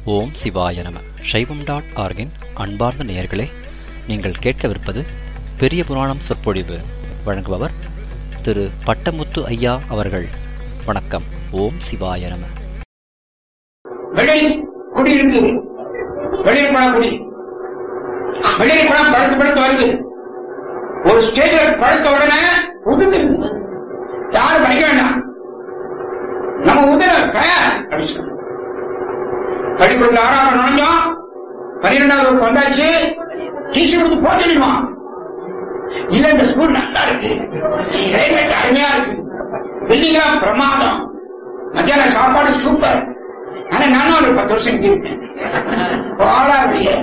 ஓம் சிவாய நம சைவம் டாட் ஆர்கின் அன்பார்ந்த நேயர்களே நீங்கள் கேட்கவிருப்பது பெரிய புராணம் சொற்பொழிவு வழங்குபவர் திரு பட்டமுத்து ஐயா அவர்கள் வணக்கம் ஓம் சிவாய நம வெளியில் குடி இருக்குது வெளியில் பழம் குடி வெளியில் பழம் பழுத்து பழுத்து வருது ஒரு ஸ்டேஜ்ல பழுத்த உடனே உதுந்துருது யாரும் படிக்க வேண்டாம் நம்ம உதர தயார் அப்படி சொல்லு பள்ளிக்கூடத்துல ஆறாவது நுழைஞ்சோம் பன்னிரெண்டாவது வகுப்பு வந்தாச்சு டீச்சர் கொடுத்து போக சொல்லிடுவான் இல்ல இந்த ஸ்கூல் நல்லா இருக்கு கிளைமேட் அருமையா இருக்கு பில்டிங்கா பிரமாதம் மத்தியான சாப்பாடு சூப்பர் ஆனா நானும் ஒரு பத்து வருஷம் இங்க இருக்கேன் பாடா வெளியே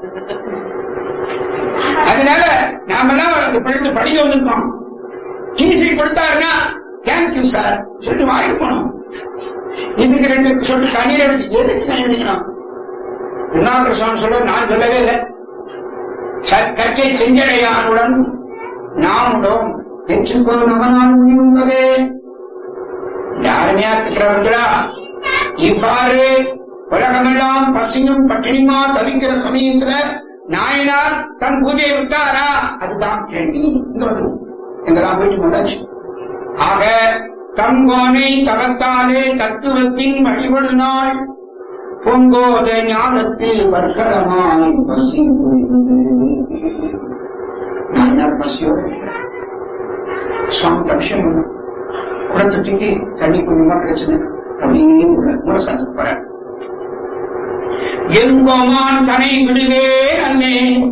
அதனால நாம எல்லாம் இந்த பிள்ளைங்க படிக்க வந்திருக்கோம் டிசி கொடுத்தாருன்னா தேங்க்யூ சார் சொல்லிட்டு வாங்கிட்டு போனோம் இதுக்கு ரெண்டு சொல்லி கண்ணீர் எடுத்து எதுக்கு நான் எழுதிக்கணும் திருநாகர சுவாமி சொல்ல நான் சொல்லவே இல்லை கற்றை செஞ்சடையானுடன் நாமுடன் எச்சுக்கோ நமனால் உண்பதே யாருமையா இருக்கிறவர்களா இவ்வாறு உலகமெல்லாம் பசியும் பட்டினியுமா தவிக்கிற சமயத்துல நாயனார் தன் பூஜையை விட்டாரா அதுதான் கேள்வி இங்க வந்து எங்கெல்லாம் வீட்டுக்கு வந்தாச்சு ஆக தங்கோனை தகத்தாலே தத்துவத்தின் வழிபடு நாள் பொங்கோத ஞானத்தில் வர்க்கடமாய் பசி நாயனார் பசியோடு இருக்கிறார். சுவாமி தரிசனம் பண்ணணும். குடத்தை தூக்கி தண்ணி கொஞ்சமா கிடைச்சது அப்படியே மூலசாத்துக்கு போற எங்கோமான் தனை விடுவே அல்லே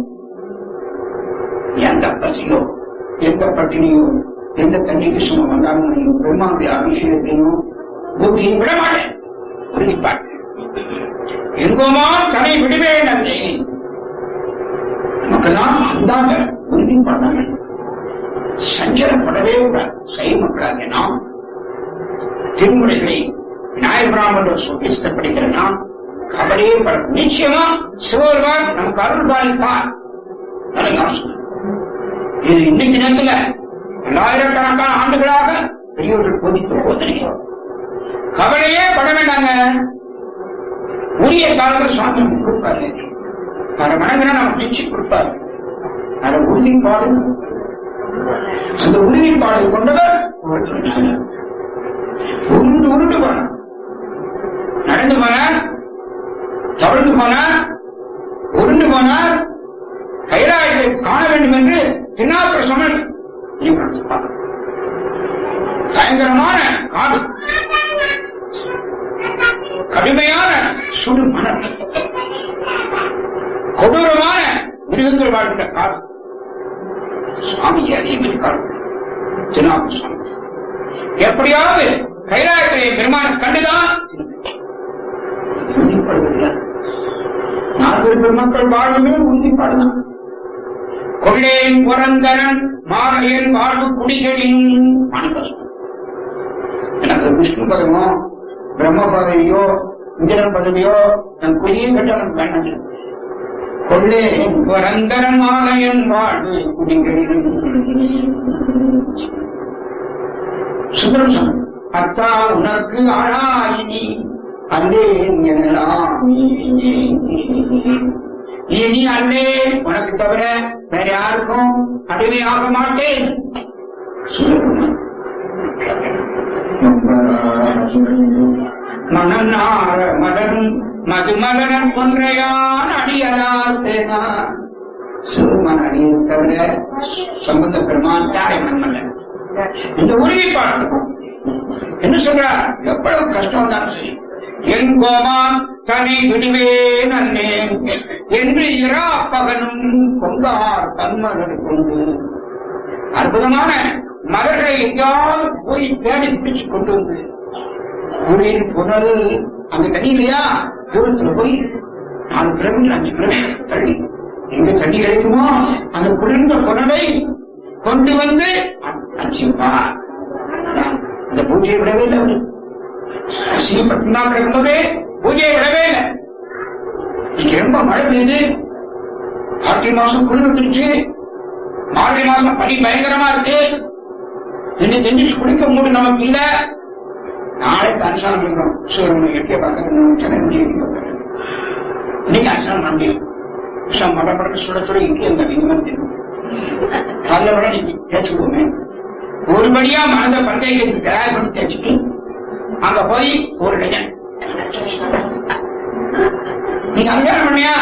எந்த பசியோ எந்த பட்டினியோ எந்த தண்ணிக்கு சும்மா வந்தாலும் நான் பெருமாவுடைய அபிஷேகத்தையும் பூமியையும் விட மாட்டேன் உறுதிப்பாடு எங்கோமான் தனை விடுவே அல்லே நமக்கெல்லாம் அந்தாண்ட உறுதிப்பாடாங்க சஞ்சலப்படவே கூடாது செய்ய மக்களாக நாம் திருமுறைகளை விநாயகராமன் சொல்லி படிக்கிற நாம் கபடியே பட நிச்சயமா சிவருவார் நமக்கு அருள் பாலிப்பார் அதை யோசனை. இது இன்னைக்கு நேரத்துல பல்லாயிரக்கணக்கான ஆண்டுகளாக பெரியவர்கள் போதித்த போதனை கவலையே பட வேண்டாங்க உரிய காலத்தில் சுவாமி நமக்கு கொடுப்பாரு அதை மனதில் நமக்கு நிச்சயம் கொடுப்பாரு அதை உறுதிப்பாடு அந்த உறுதிப்பாடை கொண்டவர் அவர் சொன்னார் உருண்டு உருண்டு போனார் நடந்து போனார் தவழ்ந்து போனார் உருண்டு போனார் கைலாயத்தை காண வேண்டும் என்று திருநாப்பர் சொன்னார் பயங்கரமான காடு கடுமையான சுடு மணல் கொடூரமான மிருகங்கள் வாழ்கின்ற காடு சுவாமி அதே மாதிரி காடு திருநாப்பர் சுவாமி எப்படியாவது கைலாயத்தை பெருமான கண்டுதான் உறுதிப்படுவதில்லை நால்வர் பெருமக்கள் வாழ்வுமே உறுதிப்பாடுதான் கொள்ளேன் புறந்தரன் மாலையன் வாழ்வு குடிகளின் மாணிக்கம் எனக்கு விஷ்ணு பதமோ பிரம்ம பதவியோ இந்திரன் பதவியோ நான் குறியே கட்ட எனக்கு வேண்டாம் கொள்ளேன் புறந்தரன் மாலையன் வாழ்வு குடிகளின் சுந்தரம் சொன்ன அத்தா உனக்கு ஆளாயினி அல்லேன் எனலாம் இனி அல்லேன் உனக்கு தவிர வேற யாருக்கும் அடிமை ஆக மாட்டேன் மணநார மலரும் மதுமலரன் கொன்றையான் அடியலார் பேனா சிவமன் அடியை தவிர சம்பந்த பெருமான் யாரை மன்னன் இந்த உறுதிப்பாடு என்ன சொல்றார் எவ்வளவு கஷ்டம் தான் சரி என் கோமான் தனி விடுவேன் அன்னேன் என்று இரா பகனும் கொங்கார் தன்மகன் கொண்டு அற்புதமான மலர்களை எங்கேயாவது போய் தேடி பிடிச்சு கொண்டு வந்து ஊரின் புனல் அங்க தண்ணி இல்லையா தூரத்துல போய் நாலு கிலோமீட்டர் அஞ்சு கிலோமீட்டர் தள்ளி எங்க தண்ணி கிடைக்குமோ அந்த குளிர்ந்த புனலை கொண்டு வந்து அச்சிப்பார் அந்த பூஜையை விடவே இல்லை அவரு அசிங்கப்பட்டுனா கிடக்கும்போது பூஜையை விடவே இல்லை இங்க ரொம்ப மழை பெய்யுது கார்த்திகை மாசம் குளிர் வந்துருச்சு மார்கழி மாசம் பனி பயங்கரமா இருக்கு என்ன தெரிஞ்சு குளிக்க மூடு நமக்கு இல்ல நாளை அனுசாரம் இருக்கிறோம் சூரியனை எட்டிய பார்க்கறது எட்டி பார்க்கறது அனுசரம் பண்ண முடியும் விஷம் மடப்படக்கு சுட சுட இட்லி அந்த விநிமம் தெரியும் காலைல விட நீங்க தேய்ச்சி விடுவோமே ஒருபடியா மனதை பந்தயத்துக்கு தயார் பண்ணி தேய்ச்சிட்டு அங்க போய் ஒரு டஜன் நீங்க அபியானம் பண்ணியா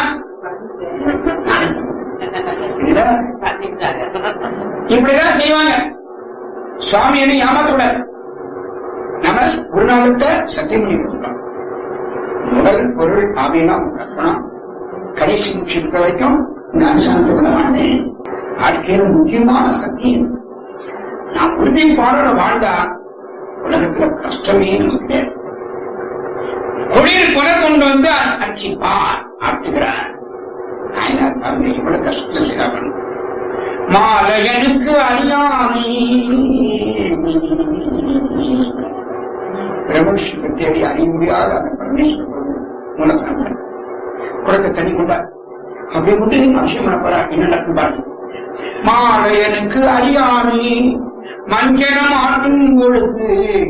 இல்ல இப்படிதான் செய்வாங்க சுவாமி என்ன ஏமாத்தக்கூடாது நம்ம குருநாதர்கிட்ட சத்தியம் பண்ணி கொடுத்துட்டோம் முதல் பொருள் ஆவியெல்லாம் கற்பனா கடைசி நிமிஷம் வரைக்கும் இந்த அனுசனத்தை விட மாட்டேன் வாழ்க்கையில முக்கியமான சக்தி நான் உறுதிப்பாடோட வாழ்ந்தா உலகத்துல கஷ்டமே நமக்கு கிடையாது குளிர் கொலை கொண்டு வந்து அச்சிப்பார் ஆட்டுகிறார் நாயனார் பாருங்க இவ்வளவு கஷ்டத்தை செய்தார்கள் மாலையனுக்கு அறியாமை பிரம்மவிஷ்ணுக்கு தேடி அறிய முடியாத அந்த பரமேஸ்வரன் மூலத்தனம் குடத்தை தண்ணி கொண்டார் அப்படி கொண்டு மனுஷன் பண்ணப்படார் என்ன நடக்கும் மாலையனுக்கு அறியாமை மஞ்சனம் ஆட்டும் பொழுது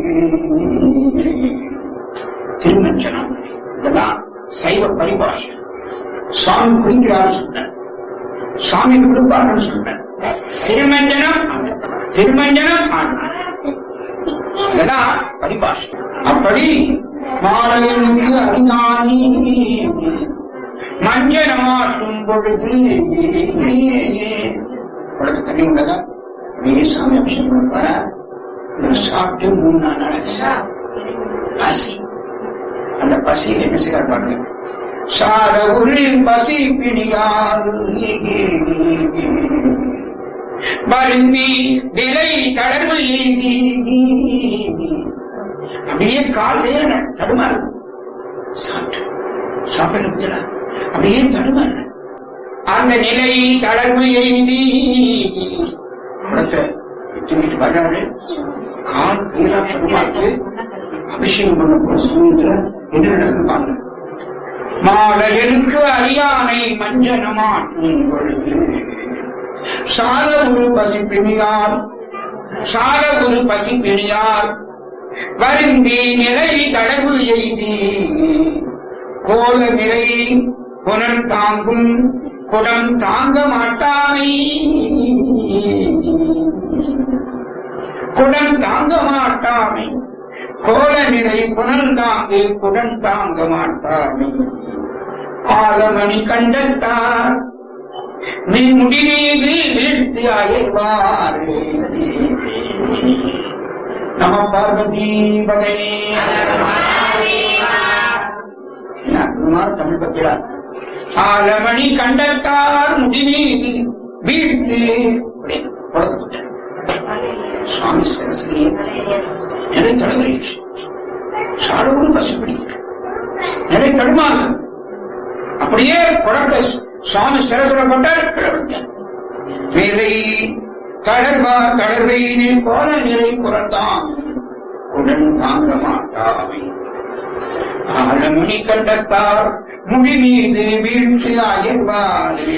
திருமஞ்சனம் இதெல்லாம் சைவ பரிபாஷை சுவாமி குடிக்கிறார் சொன்னார் சுவாமி கொடுப்பார்னு சொன்னார் திருமஞ்சனம் திருமஞ்சனம் ஆடணும் இதெல்லாம் பரிபாஷை அப்படி மாலையனுக்கு அறிஞானி மஞ்சனமாட்டும் பொழுது உலக தண்ணி உள்ளதா அப்படியே சாமி அபிஷேகம் பண்ணுவாரா இவர் சாப்பிட்டு மூணு நாள் நடக்குது பசி அந்த பசியில் என்ன செய்யறார் பாருங்க சார ஒரு பசி பிணியார் வருந்தி விலை தளர்வு எய்தி அப்படியே கால் வேற தடுமாறுது சாப்பிட்டு சாப்பிட அப்படியே தடுமாறு அந்த நிலை தளர்வு எய்தி குடத்தை தின்னுட்டு வர்றாரு கால் கீழா தடுமாறு அபிஷேகம் பண்ண போற சமயத்துல என்ன நடக்குது பாருங்க மாலையனுக்கு அறியானை மஞ்சனமாட்டும் பொழுது சால ஒரு பசிப்பிணியார் சால ஒரு பசிப்பிணியார் வருந்தி நிலை தடவு எய்தி கோல நிலை புனல் தாங்கும் குடம் தாங்க மாட்டாமை குடம் தாங்க மாட்டாமை கோல நிலை புனல் தாங்கு குடம் தாங்க மாட்டாமை ஆலமணி கண்டத்தார் நீ முடிவீது வீழ்த்து அயர்வாறு நம பார்வதி பகனே அற்புதமான தமிழ் பத்திரா ஆலமணி கண்டத்தார் முடிவீது வீழ்த்து அப்படின்னு கொடுத்துட்டேன் சுவாமி சரஸ்வதியே எதை தடவையிற்று சாடவும் பசிப்படி நிலை தடுமாறு அப்படியே குழந்தை சுவாமி சிரசுல போட்டால் கிளம்பிட்டார் வேலை தளர்வா தளர்வை நீ போல நிலை புறத்தான் உடன் தாங்க மாட்டாவை ஆலமணி கண்டத்தார் முடி மீது வீழ்த்து அயர்வாறு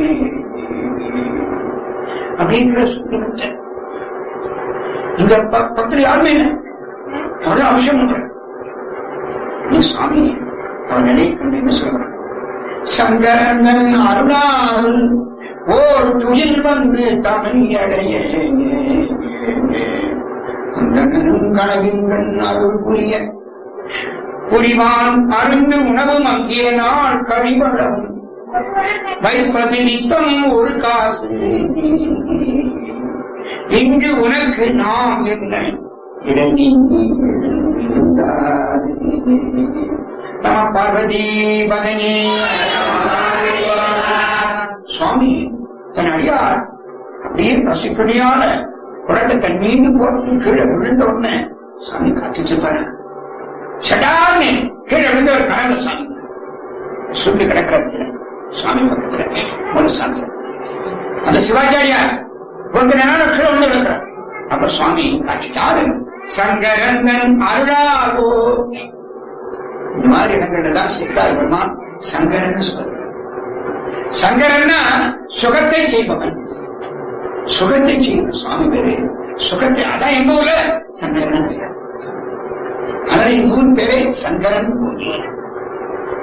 அப்படிங்கிற சுத்தத்தை இந்த ப- பக்தர் யாருமே இல்லை அவ்வளவு அவசியம் பண்ற நீ சுவாமி அவன் நிலையை கண்டு என்ன சொல்றான் சங்கரந்தன் அருளால் ஓர் துயில் வந்து தமிழடைய அங்கனரும் கனவின்கண் அருள் புரிய புரிவான் அருந்து உணவும் அங்கே நாள் கழிவளம் வைப்பது நித்தம் ஒரு காசு இங்கு உனக்கு நாம் என்ன இடனி இருந்தார் நம பார்வதி பகனே சுவாமி தன் அடியார் அப்படியே பசிப்பணியால குழந்தை தன் மீது போட்டு கீழே விழுந்த உடனே சாமி காத்துச்சு பாரு சடார்னு கீழே விழுந்தவர் கனவு சாமி சுண்டு கிடக்கிறார் சுவாமி பக்கத்துல ஒரு சாந்தம் அந்த சிவாச்சாரியார் கொஞ்ச நேரம் கீழே விழுந்து இருக்கிறார் அப்ப சுவாமி காட்டிட்டாரு சங்கரந்தன் அருளாகோ இந்த மாதிரி இடங்கள்ல தான் சேர்க்கிறார் பெருமான் சங்கரன் சொல்றார் சங்கரன்னா சுகத்தை செய்பவன் சுகத்தை செய்யும் சுவாமி பேரு சுகத்தை அதான் எங்க ஊர்ல சங்கரன் பேரு அதனால எங்க ஊர் பேரே சங்கரன் பூஜை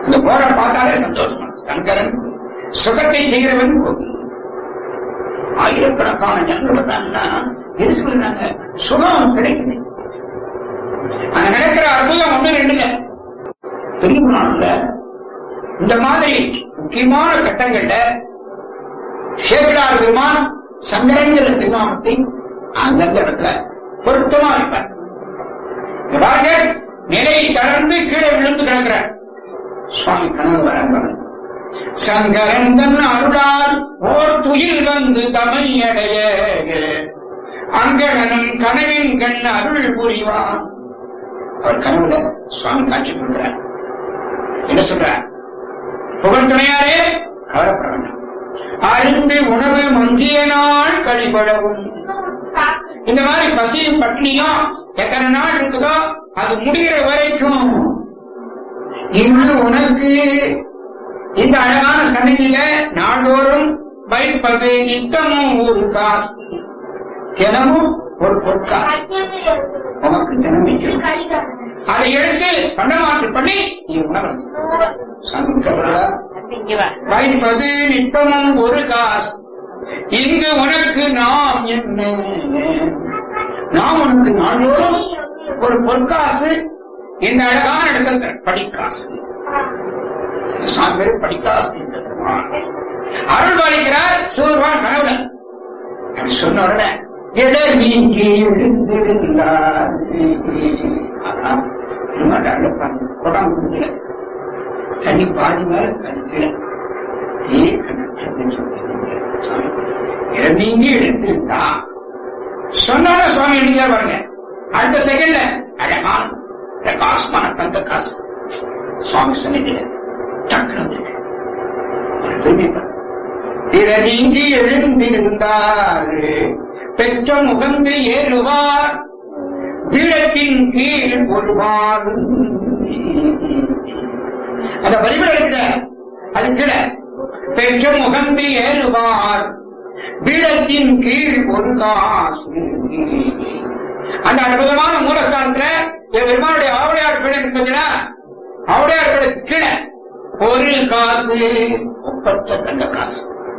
அந்த போரை பார்த்தாலே சந்தோஷமா சங்கரன் சுகத்தை செய்கிறவன் கோவில் ஆயிரக்கணக்கான ஜனங்கள் வர்றாங்கன்னா எதுக்கு வர்றாங்க சுகம் கிடைக்குது அங்க நடக்கிற அற்புதம் ஒண்ணு ரெண்டுல பெரிய புராணம்ல இந்த மாதிரி முக்கியமான கட்டங்கள்ல சேகரார் பெருமான் சங்கரங்கிற திருநாமத்தை அந்தந்த இடத்துல பொருத்தமா இருப்பார் இங்க பாருங்க நிலையை தளர்ந்து கீழே விழுந்து கிடக்கிறார் சுவாமி கனவு வர சங்கரன் தன் அருளால் ஓர் துயில் வந்து தமையடைய அங்கணனும் கனவின் கண் அருள் புரிவான் அவர் கனவுல சுவாமி காட்சி கொடுக்கிறார் என்ன சொல்றார் புகழ் துணையாரே கவலைப்பட வேண்டாம் அருந்து உணவு மங்கிய நாள் கழிபடவும் இந்த மாதிரி பசியும் பட்டினியும் எத்தனை நாள் இருக்குதோ அது முடிகிற வரைக்கும் இன்று உனக்கு இந்த அழகான சன்னதியில நாள்தோறும் வைப்பது நித்தமும் ஒரு காசு தினமும் ஒரு பொற்காசு உனக்கு தினமிக்கும் அதை எடுத்து பண்டமாற்று பண்ணி நீ உணவு சங்கரா வைப்பது நித்தமும் ஒரு காசு இங்கு உனக்கு நாம் என்ன நாம் உனக்கு நாள்தோறும் ஒரு பொற்காசு இந்த அழகான இடத்துல படிக்காசு சாமி பேரு படிக்காசு அருள் பாலிக்கிறார் சூர்வான் கனவுல அப்படி சொன்ன உடனே இடர் நீங்கி எழுந்திருந்தார் அதான் மாட்டாங்க குடம் கொடுக்கல தண்ணி பாதி மேல கழிக்கல ஏ இடம் நீங்கி எழுந்திருந்தா சொன்னால சுவாமி எழுதியா பாருங்க அடுத்த செகண்ட்ல அழகான் இந்த காசுமான தங்க காசு சுவாமி சன்னிதியில டக்குனு வந்திருக்கு ஒரு பெருமை பாருங்க. பிற நீங்கி எழுந்திருந்தார் பெற்ற முகந்து ஏறுவார் பீடத்தின் கீழ் ஒருவார் அந்த வழிபட இருக்குது அது கீழே பெற்ற முகந்து ஏறுவார் பீடத்தின் கீழ் ஒரு காசு அந்த அற்புதமான மூலஸ்தானத்துல என் பெருமானுடைய ஆவடையார் பீடம் இருக்குங்களா ஆவடையார் பீடத்துக்கு கீழே ஒரு காசு ஒப்பற்ற தங்க காசு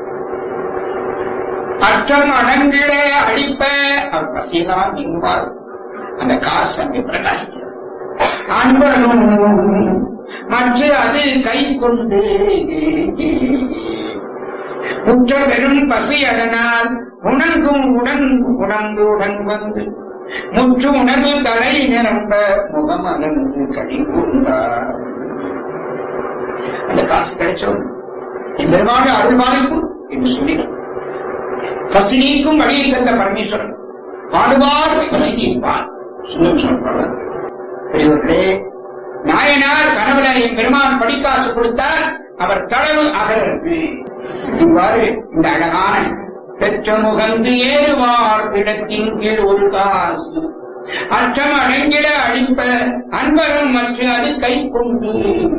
அற்றம் அடங்கிட அடிப்ப அவர் பசியெல்லாம் நீங்குவார் அந்த காசு அங்கே பிரகாசிக்கிறது அன்பரும் மற்ற அது கை கொண்டு உற்ற பெரும் பசி அதனால் உணங்கும் உடன் உடம்பு உடன் வந்து முற்று உணர்வு தலை நிரம்ப முகமலர்ந்து கழி கூர்ந்தார் அந்த காசு கிடைச்சோம் பெருமான அருள்பாலிப்பு என்று சொல்லிடும் பசி நீக்கும் வழியை தந்த பரமேஸ்வரன் பாடுவார் பசி தீர்ப்பார் சுந்தரம் சொல்றார் பெரியவர்களே நாயனார் கனவுல என் பெருமான் படிக்காசு கொடுத்தார் அவர் தளவு அகர்ந்து இவ்வாறு இந்த அழகான பெற்ற முகந்து ஏறுவார் இடத்தின் கீழ் ஒரு காசு அற்றம் அடங்கிட அழிப்ப அன்பரும் மற்ற அது கை கொண்டு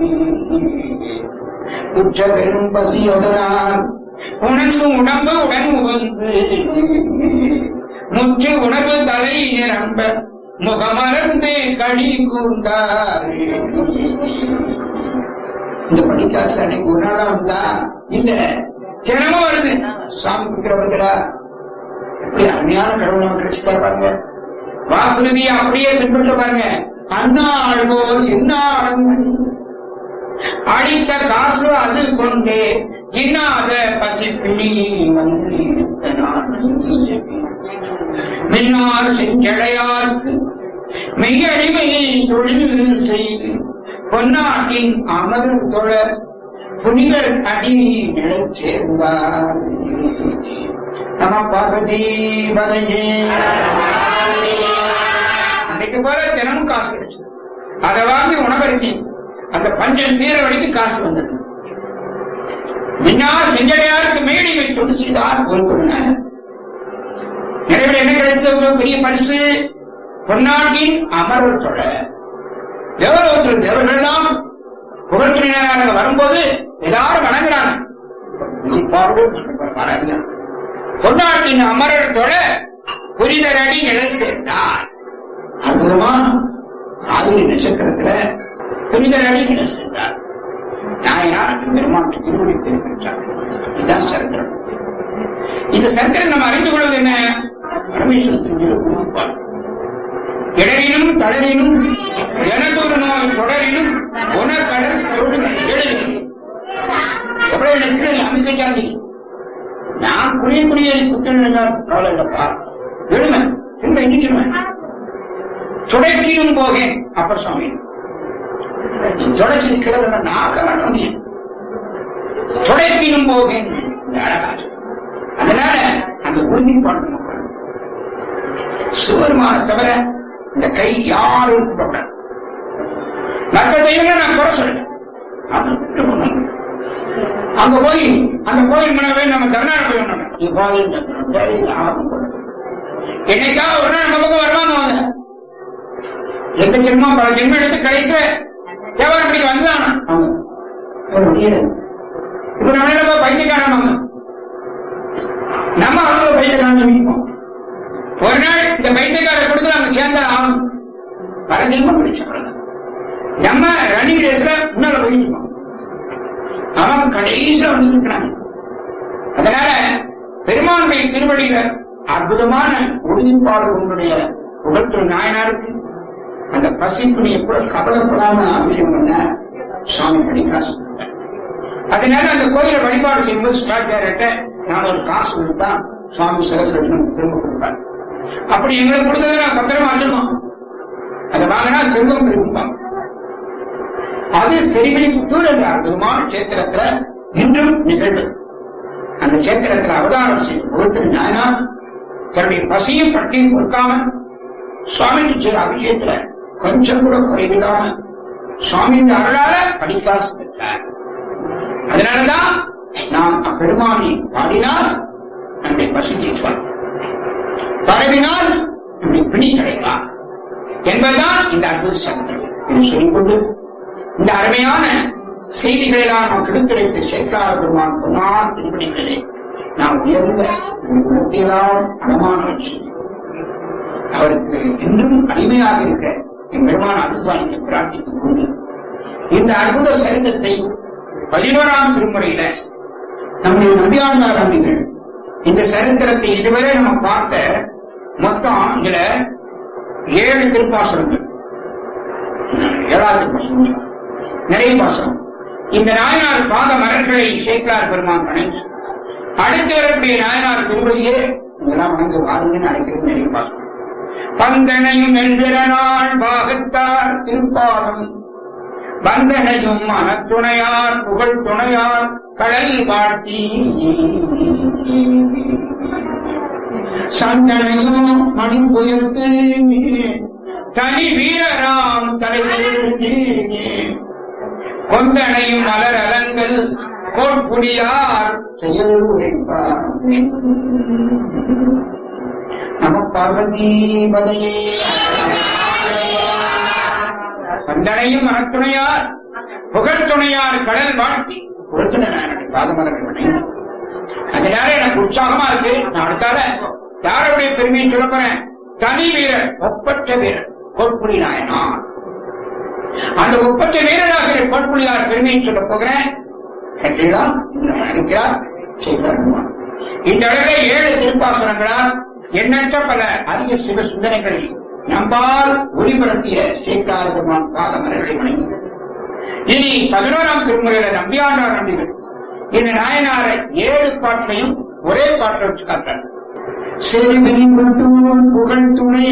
உற்ற பெரும் பசியதனால் உணர்ந்து உடம்பு உடன் உகந்து முற்று உணர்வு தலை நிரம்ப முகமலர்ந்து கழி கூர்ந்தார் இந்த படிக்காசு அன்னைக்கு ஒரு நாள் தான் வந்துதா இல்ல தினமும் வருது சாமி குடிக்கிற வந்துடா எப்படி அருமையான கடவுள் நமக்கு கிடைச்சு பாருங்க வாக்குறுதியை அப்படியே பின்பற்ற பாருங்க அண்ணாள் போல் என்னாலும் அடித்த காசு அது கொண்டே இன்னாத பசிப்பிணி வந்து இருந்த நான் மின்னார் செஞ்சடையார்க்கு மெய்யடிமையை தொழில் செய்து பொன்னாட்டின் அமரும் தொழ புனிதர் அடி நிலச் சேர்ந்தார் நம பார்வதி பதஞ்சே அன்னைக்கு போல தினமும் காசு கிடைச்சது அதை வாங்கி உணவருத்தி அந்த பஞ்சம் தீர வரைக்கும் காசு வந்தது மின்னார் செஞ்சடையாருக்கு மேடிமை தொண்டு செய்தார் ஒரு நிறைவில் என்ன கிடைச்சது ஒரு பெரிய பரிசு பொன்னாட்டின் அமரர் தொட தேவலோகத்தில் தேவர்கள் எல்லாம் புகழ்ச்சியினராக வரும்போது எல்லாரும் வணங்குறாங்க முசிப்பாடு வராங்க பொன்னாட்டின் அமரர் தொட புரிதரடி நிழல் சேர்ந்தார் அற்புதமா ஆதிரி நட்சத்திரத்துல புனிதரடி நிழல் சேர்ந்தார் நாயனார் பெருமான் திருவடி பெருமிட்டார் இதுதான் சரித்திரம் இந்த சரித்திரம் நம்ம அறிந்து கொள்வது என்ன பரமேஸ்வரத்தினுடைய உருவாப்பாடு இடரினும் தளரினும் எனதொரு நோய் தொடரினும் உனக்கடல் தொடு எழுதினும் எவ்வளவு எனக்கு அமைதிக்காண்டி நான் குறிய குறிய குத்தம் கவலை இல்லப்பா எழுமை திரும்ப எங்கிட்டுருவேன் துடைக்கியும் போகேன் அப்ப சுவாமி தொடச்சி நிற்கிறது நாக்க மாட்டோம் துடைக்கியும் போகேன் அழகா அதனால அந்த உறுதிப்பாடு நமக்கு வேணும். சிவருமான தவிர இந்த கை யாரும் கூடக்கூடாது மற்ற தெய்வங்களை நான் குறை சொல்றேன் அது மட்டும் ஒண்ணும் இல்லை. அங்க போய் அந்த கோயில் முன்னாவே நம்ம கர்நாடக போய் வந்தோம். நீ கோயில் வேற யாரும் கொண்டு வரல. என்னைக்காவது ஒரு நாள் நம்ம பக்கம் வருவாங்க அவங்க எந்த ஜென்மம் பல ஜென்மம் எடுத்து கடைசியில தேவாரம் படிக்க வந்துதான் அவங்க வேற வழி இல்லை. இப்ப நம்ம என்ன போய் பைத்தியக்காரமாங்க நம்ம அவங்கள பைத்தியக்காரன் நினைப்போம் ஒரு நாள் இந்த பைத்தியக்கார கொடுத்து நம்ம சேர்ந்தா ஆகும் பல ஜென்மம் படிச்சோம் நம்ம ரன்னிங் ரேஸ்ல முன்னால போயிட்டு இருக்கோம் அவன் கடைசியில வந்து இருக்கிறான் அதனால பெருமானுடைய திருவடியில அற்புதமான உறுதிப்பாடு உங்களுடைய புகழ்த்துறை நாயனாருக்கு அந்த பசிப்புனியை கூட கவலைப்படாம அபிஷேகம் பண்ண சுவாமி படிக்காசு அதனால அந்த கோயிலை வழிபாடு செய்யும்போது சுகாச்சாரிட்ட நான் ஒரு காசு கொடுத்தா சுவாமி சரஸ்வரன் திரும்ப கொடுப்பார் அப்படி எங்களுக்கு கொடுத்ததை நான் பத்திரமா வச்சிருக்கோம் அதை வாங்கினா செல்வம் பெருகும்பாங்க அது செரிபிடிப்புத்தூர் என்ற அற்புதமான கேத்திரத்துல இன்றும் நிகழ்வு அந்த கேத்திரத்தில் அவதாரம் செய்யும் ஒருத்தர் நாயனா தன்னுடைய பசியும் பட்டியும் கொடுக்காம சுவாமிக்கு செய்த அபிஷேகத்துல கொஞ்சம் கூட குறைவில்லாம சுவாமியின் அருளால படிக்காசு பெற்றார் அதனாலதான் நாம் அப்பெருமானை பாடினால் நம்முடைய பசி தீர்ப்பார் பரவினால் நம்முடைய பிணி கிடைப்பார் என்பதுதான் இந்த அற்புத சக்தி என்று சொல்லிக்கொண்டு இந்த அருமையான செய்திகளெல்லாம் நாம் எடுத்துரைத்து சேர்க்காத பெருமான் பொன்னார் திருப்படிகளே நாம் உயர்ந்த இந்த குணத்தையெல்லாம் அடமான வச்சு அவருக்கு என்றும் அடிமையாக இருக்க என் பெருமான் அருள்வாய்க்கு பிரார்த்தித்துக் கொண்டு இந்த அற்புத சரிதத்தை பதினோராம் திருமுறையில நம்முடைய நம்பியாண்டார் நம்பிகள் இந்த சரித்திரத்தை இதுவரை நம்ம பார்த்த மொத்தம் இதுல ஏழு திருப்பாசனங்கள் ஏழாவது பாசனம் நிறைய பாசனம் இந்த நாயனார் பாத மலர்களை சேர்க்கிறார் பெருமான் வணங்கி அடுத்து வரக்கூடிய நாயனார் திருவடியே இதெல்லாம் வணங்கி வாருங்கன்னு அழைக்கிறது நிறைய பாசனம் பந்தனையும் வெண்பிறநாள் பாகத்தார் திருப்பாதம் வந்தனையும் மனத்துணையார் புகழ் துணையார் கடல் வாழ்த்தி சந்தனையும் மணிபுயர்த்து தனி வீரராம் தலைவர் கொந்தனையும் மலர் அலங்கள் கோட்புடியார் செயல் உரைப்பார் நம பார்வதி பதையே சந்தனையும் மனத்துணையார் புகழ் துணையார் கடல் வாழ்த்தி புகழ்த்துணை பாதமலர்கள் வணங்கி அதனால எனக்கு உற்சாகமா இருக்கு நான் அடுத்தால யாருடைய பெருமையை சொல்ல போறேன் தனி வீரர் ஒப்பற்ற வீரர் கோட்புலி நாயனார் அந்த ஒப்பற்ற வீரராக கோட்புலியார் பெருமையை சொல்ல போகிறேன் கேட்டீங்களா இந்த நினைக்கிறார் செய்வார் இந்த அளவே ஏழு திருப்பாசனங்களால் எண்ணற்ற பல அரிய சிவ சிந்தனைகளை நம்பால் ஒளிபரப்பிய சேக்கார பெருமான் பாதமலர்களை வணங்கி இனி பதினோராம் திருமுறையில நம்பியாண்டார் நம்பிகள் இந்த நாயனாரை ஏழு பாட்டையும் ஒரே பாட்டை வச்சு காட்டார் சிறுவின் புகழ் துணை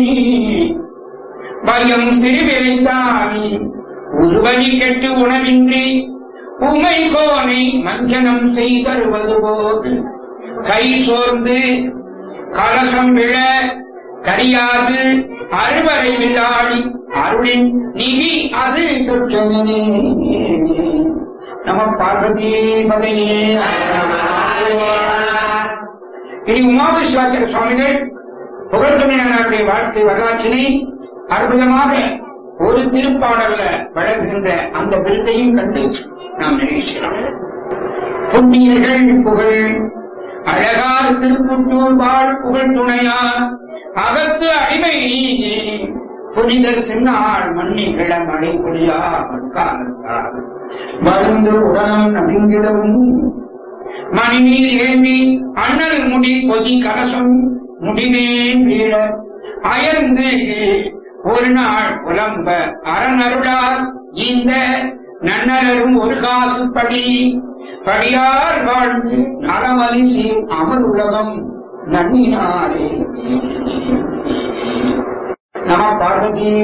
பயம் சிறுவிரைத்தாமி உருவனி கெட்டு உணவின்றி உமை கோனை மஞ்சனம் செய்தருவது போது கை சோர்ந்து கலசம் விழ கரியாது அறுவரை வில்லாடி அருளின் நிதி அது குற்றமினே நம பார்வதி பதையே இனி உமாவிஸ்வாச்சர சுவாமிகள் புகழ்துணையாளருடைய வாழ்க்கை வரலாற்றினை அற்புதமாக ஒரு திருப்பாடல்ல வழங்குகின்ற அந்த விருதையும் கண்டு நாம் நிறைவு செய்யலாம் புண்ணியர்கள் புகழ் அழகார் திருப்புத்தூர் வாழ் புகழ் துணையார் அகத்து அடிமை புனிதர் சென்னால் மண்ணி கிள மழை பொழியா மண்காலத்தார் வருந்து உடலம் நடுங்கிடவும் மணிநீர் ஏந்தி அண்ணல் முடி பொதி கலசம் முடிவே வீழ அயர்ந்து ஒரு நாள் புலம்ப அறநருளார் இந்த நன்னலரும் ஒரு காசு படி படியார் வாழ்ந்து நலமலிசி அமர் உலகம் நன்னினாரே நம பார்வதி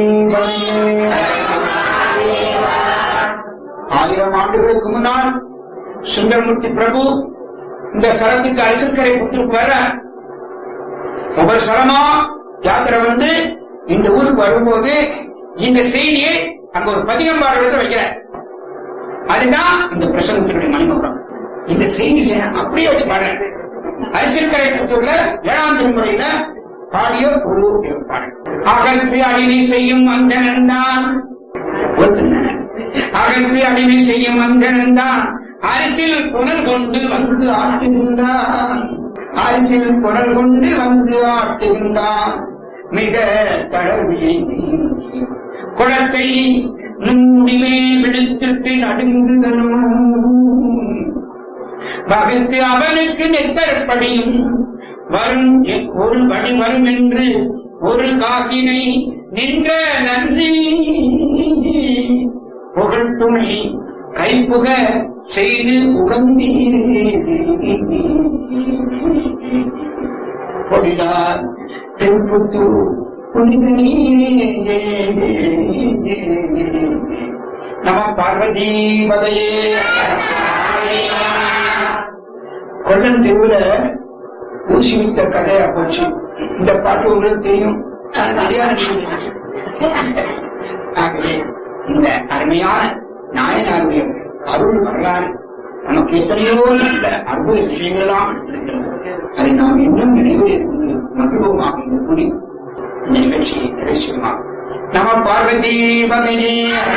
ஆயிரம் ஆண்டுகளுக்கு முன்னால் சுந்தரமூர்த்தி பிரபு இந்த சரத்துக்கு அரசக்கரை புத்திருக்கு வர ஒவ்வொரு சரமா யாத்திரை வந்து இந்த ஊருக்கு வரும்போது இந்த செய்தியை அங்க ஒரு பதிகம் பாடுறத வைக்கிறார் அதுதான் இந்த பிரசங்கத்தினுடைய மணிமுகம் இந்த செய்தியை அப்படியே வச்சு பாடுறேன் அரசியல்கரை புத்தூர்ல ஏழாம் திருமுறையில பாடிய ஒரு பாடல் அகத்து அடிமை செய்யும் அந்தனன் தான் அகத்து அடிமை செய்யும் அந்தனன் தான் அரசியல் புனல் கொண்டு வந்து ஆட்டுகின்றான் அரசியல் புனல் கொண்டு வந்து ஆட்டுகின்றான் மிக தளர்வியை நீங்கி குளத்தை முடிமே விழுத்திட்டு நடுங்குதனும் வகுத்து அவனுக்கு நெத்தற்படியும் வரும் எ- ஒரு வழி வரும் என்று ஒரு காசினை நின்ற நன்றி புகழ் துணை கைப்புக செய்து உகந்தீர் பொழிலார் தென்புத்தூர் புனித நீரே நம பார்வதி பதையே கொல்லன் தெருவுல ஊசி வித்த கதையா போச்சு இந்த பாட்டு உங்களுக்கு தெரியும் அது நிறைய நினைவு. ஆகவே இந்த அருமையான நாயனாருடைய அருள் வரலாறு நமக்கு எத்தனையோ நல்ல அற்புத விஷயங்கள்லாம் இருக்கிறது. அதை நாம் இன்னும் நினைவில் கொண்டு மகிழ்வோமாக என்று கூறி இந்த நிகழ்ச்சியை நிறைவேற்றுமா நம பார்வதி பகனே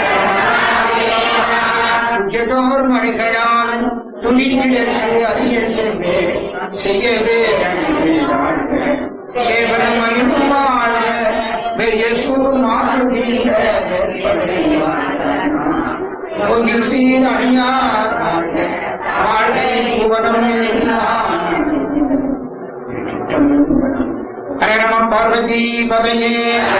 உயதோர் மலைகளால் துணிந்திடற்கு அறிய செவ்வே செய்யவே சேவனம் மகிழ்வாழ வெயசூர் மாற்றுகின்ற கோயில் சீர் அணியார் வாழ்க்கை புவனம் ஹரே நம பார்வதி பதையே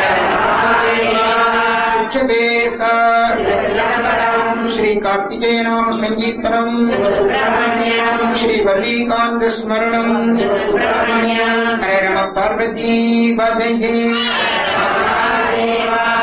श्री कार्तिकेय नाम संकीर्तनम श्री वल्लीकांत स्मरणम हरे नम पार्वती पदये